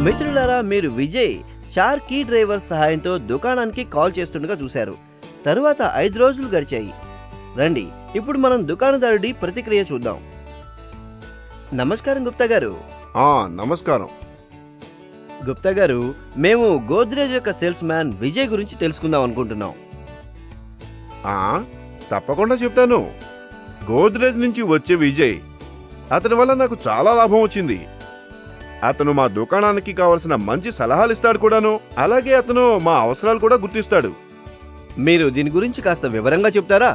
మిత్రులారా మీరు విజయ్ చార్ key driver సహాయంతో దుకాణానికి కాల్ చేస్తుండగా చూశారు తరువాత ఐదు రోజులు గడిచాయి రండి ఇప్పుడు మనం దుకాణదారుడి ప్రతిక్రియ చూద్దాం నమస్కారం గుప్తా గారు ఆ నమస్కారం గుప్తా గారు మేము గోద్రేజ్ యొక్క సేల్స్ మ్యాన్ విజయ్ గురించి తెలుసుకుందాం అనుకుంటున్నాం ఆ తప్పకుండా చెప్తాను గోద్రేజ్ నుంచి వచ్చే విజయ్ అతని వల్ల నాకు చాలా లాభం వచ్చింది అతను మా దుకాణానికి కావలసిన మంచి సలహాలు ఇస్తాడు కూడాను అలాగే అతను మా అవసరాలు కూడా గుర్తిస్తాడు మీరు దీని గురించి కాస్త వివరంగా చెప్తారా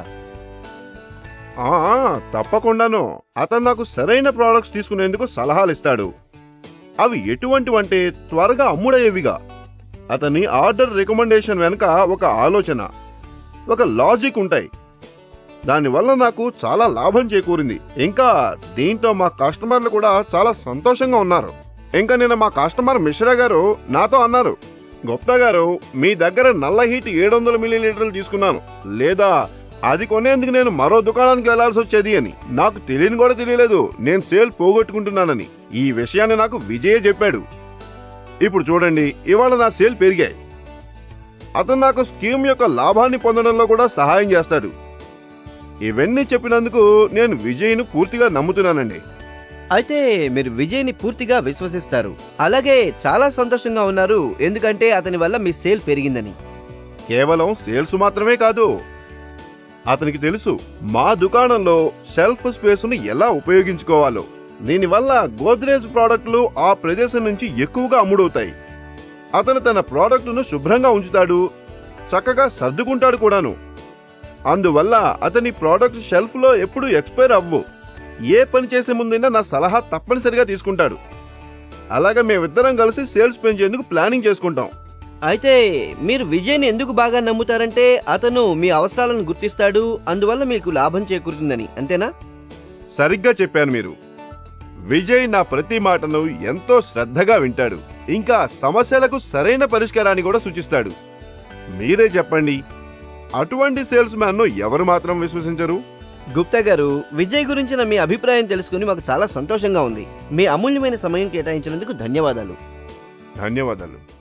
ఆ తప్పకుండాను అతను నాకు సరైన ప్రోడక్ట్స్ తీసుకునేందుకు సలహాలు ఇస్తాడు అవి ఎటువంటివంటే త్వరగా అమ్ముడయ్యేవిగా అతని ఆర్డర్ రికమెండేషన్ వెనుక ఒక ఆలోచన ఒక లాజిక్ ఉంటాయి దానివల్ల నాకు చాలా లాభం చేకూరింది ఇంకా దీంతో మా కస్టమర్లు కూడా చాలా సంతోషంగా ఉన్నారు ఇంకా నిన్న మా కస్టమర్ మిశ్రా గారు నాతో అన్నారు గుప్తా గారు మీ దగ్గర నల్ల హీట్ ఏడు వందల మిల్లీలీటర్లు తీసుకున్నాను లేదా అది కొనేందుకు నేను మరో దుకాణానికి వెళ్లాల్సి వచ్చేది అని నాకు తెలియని కూడా తెలియలేదు నేను సేల్ పోగొట్టుకుంటున్నానని ఈ విషయాన్ని నాకు విజయ్ చెప్పాడు ఇప్పుడు చూడండి ఇవాళ నా సేల్ పెరిగాయి అతను నాకు స్కీమ్ యొక్క లాభాన్ని పొందడంలో కూడా సహాయం చేస్తాడు ఇవన్నీ చెప్పినందుకు నేను విజయ్ను పూర్తిగా నమ్ముతున్నానండి అయితే మీరు విజయ్ని పూర్తిగా విశ్వసిస్తారు అలాగే చాలా సంతోషంగా ఉన్నారు ఎందుకంటే అతని వల్ల మీ సేల్ పెరిగిందని కేవలం సేల్స్ మాత్రమే కాదు అతనికి తెలుసు మా దుకాణంలో షెల్ఫ్ స్పేస్ను ఎలా ఉపయోగించుకోవాలో దీనివల్ల గోద్రేజ్ ప్రోడక్ట్లు ఆ ప్రదేశం నుంచి ఎక్కువగా అమ్ముడవుతాయి అతను తన ప్రోడక్టును శుభ్రంగా ఉంచుతాడు చక్కగా సర్దుకుంటాడు కూడాను అందువల్ల అతని ప్రోడక్ట్ షెల్ఫ్ లో ఎప్పుడూ ఎక్స్పైర్ అవ్వు ఏ పని చేసే ముందైనా నా సలహా తప్పనిసరిగా తీసుకుంటాడు అలాగే మేమిద్దరం కలిసి సేల్స్ పెంచేందుకు ప్లానింగ్ చేసుకుంటాం అయితే మీరు విజయ్ని ఎందుకు బాగా నమ్ముతారంటే అతను మీ అవసరాలను గుర్తిస్తాడు అందువల్ల మీకు లాభం చేకూరుతుందని అంతేనా సరిగ్గా చెప్పారు మీరు విజయ్ నా ప్రతి మాటను ఎంతో శ్రద్ధగా వింటాడు ఇంకా సమస్యలకు సరైన పరిష్కారాన్ని కూడా సూచిస్తాడు మీరే చెప్పండి అటువంటి సేల్స్ మ్యాన్ ను ఎవరు మాత్రం విశ్వసించరు గుప్తా గారు విజయ్ గురించిన మీ అభిప్రాయం తెలుసుకుని మాకు చాలా సంతోషంగా ఉంది మీ అమూల్యమైన సమయం కేటాయించినందుకు ధన్యవాదాలు ధన్యవాదాలు